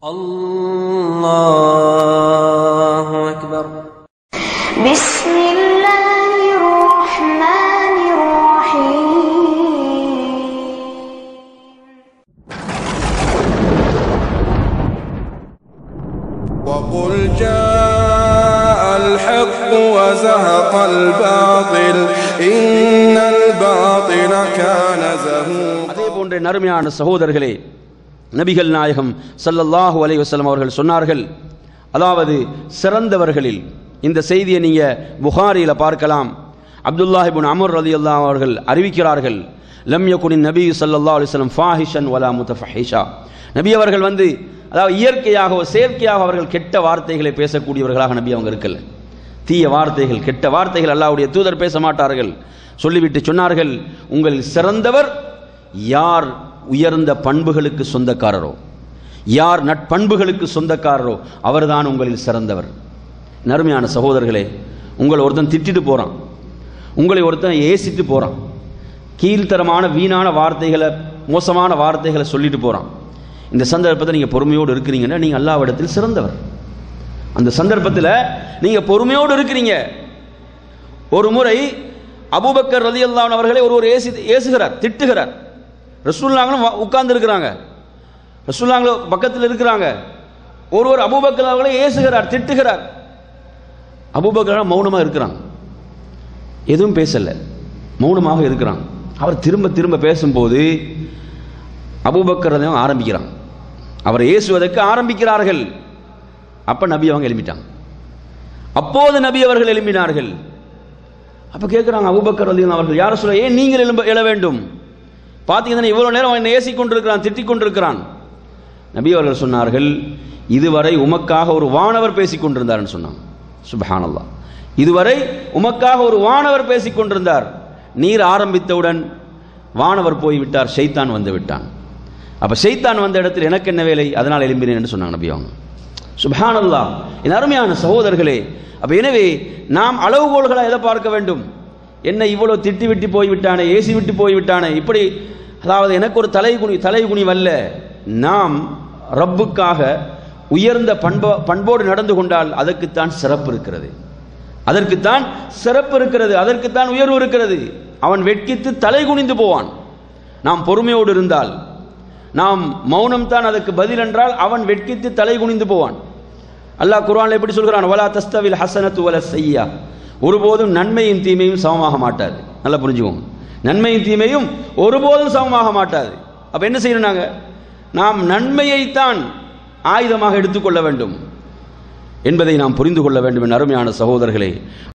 الله أكبر بسم الله الرحمن الرحيم وقل جاء الحق وزهق الباطل إن الباطل كان زهوقا அதே போன்ற நறுமையான சகோதரர்களே நபிகள் நாயகம் ஸல்லல்லாஹு அலைஹி வஸல்லம் அவர்கள் சொன்னார்கள் அதாவது சிறந்தவர்களில் இந்த செய்தியை நீங்க புகாரியில் பார்க்கலாம் அப்துல்லாஹ் இப்னு அமர் ரலியல்லாஹு அவர்கள் அறிவிக்கிறார்கள் லம் யகுனின் நபி ஸல்லல்லாஹு அலைஹி வஸல்லம் ஃபாஹிஷன் வலா முத்தஃபஹிஷா நபி அவர்கள் வந்து அதாவது இயற்கையாக செயற்கையாக அவர்கள் கெட்ட வார்த்தைகளை பேசக்கூடியவர்களாக நபி அவங்க இருக்கல தீய வார்த்தைகள் கெட்ட வார்த்தைகள் அல்லாஹ்வுடைய தூதர் பேச மாட்டார்கள் சொல்லிவிட்டு சொன்னார்கள் உங்களில் சிறந்தவர் யார் உயர்ந்த பண்புகளுக்கு சொந்தக்காரரோ யார் நட்பண்புகளுக்கு சொந்தக்காரரோ அவர்தான் உங்களில் சிறந்தவர் நறுமையான சகோதரர்களே உங்களை ஒருத்தன் திட்டிட்டு போறான் உங்களை ஒருத்தன் ஏசிட்டு போறான் கீழ்த்தரமான வீணான வார்த்தைகளை மோசமான வார்த்தைகளை சொல்லிட்டு போறான் இந்த சந்தர்ப்பத்தை நீங்க பொறுமையோடு இருக்கிறீங்கன்னா நீங்க அல்லாவிடத்தில் சிறந்தவர் அந்த சந்தர்ப்பத்தில் நீங்க பொறுமையோடு இருக்கிறீங்க ஒரு முறை அபூபக்கர் ரலியல்லாஹு அவர்களை ஒருவர் ஏசி ஏசுகிறார் திட்டுகிறார் ரசூல்லாங்களும் உட்கார்ந்து இருக்கிறாங்க ரசூல்லாங்களும் பக்கத்தில் இருக்கிறாங்க ஒருவர் அபூபக்கர் அவர்களை ஏசுகிறார் திட்டுகிறார் அபூபக்கர் மௌனமாக இருக்கிறாங்க எதுவும் பேசல மௌனமாக இருக்கிறான் அவர் திரும்ப திரும்ப பேசும்போது அபூபக்கர் ரலியல்லாஹு ஆரம்பிக்கிறான் அவரை ஏசுவதற்கு ஆரம்பிக்கிறார்கள் அப்ப நபி அவங்க எழுப்பிட்டாங்க அப்போது நபி அவர்கள் எழுப்பினார்கள் அப்ப கேட்குறாங்க அபூபக்கர் ரலியல்லாஹு அவர்கள் யார சொல்ல ஏன் நீங்கள் எழும்ப எழ வேண்டும் பார்த்தீங்கன்னா இவ்வளவு நேரம் அவன் ஏசி கொண்டிருக்கிறான் திட்டிக் கொண்டிருக்கிறான் நபி அவர்கள் சொன்னார்கள் இதுவரை உமக்காக ஒரு வானவர் பேசிக் கொண்டிருந்தார்னு சொன்னாங்க சுபஹானல்லாஹ் இதுவரை உமக்காக ஒரு வானவர் பேசிக் கொண்டிருந்தார் நீர் ஆரம்பித்தவுடன் வானவர் போய்விட்டார் ஷைத்தான் வந்து விட்டான் அப்ப ஷைத்தான் வந்த இடத்தில் எனக்கு என்ன வேலை அதனால் எழும்பினேன் என்று சொன்னாங்க நபி அவங்க சுபஹானல்லாஹ் என் அருமையான சகோதரர்களே அப்ப எனவே நாம் அளவுகோல்களை எதை பார்க்க வேண்டும் என்ன இவ்வளவு திட்டி விட்டு போய்விட்டானே ஏசி விட்டு போய்விட்டானே இப்படி அதாவது எனக்கு ஒரு தலைகுனி தலைகுனி வல்ல நாம் ரப்புக்காக உயர்ந்த பண்போ பண்போடு நடந்து கொண்டால் அதற்குத்தான் சிறப்பு இருக்கிறது அதற்குத்தான் சிறப்பு இருக்கிறது அதற்குத்தான் உயர்வு இருக்கிறது அவன் வெட்கித்து தலை குனிந்து போவான் நாம் பொறுமையோடு இருந்தால் நாம் மௌனம் தான் அதற்கு பதில் என்றால் அவன் வெட்கித்து தலை குனிந்து போவான் அல்லாஹ் குர்ஆன்ல எப்படி சொல்கிறான் வலா தஸ்தவில் ஹசனத்து வல செய்யா ஒருபோதும் நன்மையும் தீமையும் சமமாக மாட்டாது நல்லா புரிஞ்சுக்கோங்க நன்மையும் தீமையும் ஒருபோதும் சமமாக மாட்டாது அப்ப என்ன செய்யணும் நாங்க நாம் நன்மையைத்தான் ஆயுதமாக எடுத்துக்கொள்ள வேண்டும் என்பதை நாம் புரிந்து கொள்ள வேண்டும் என் அருமையான சகோதரர்களே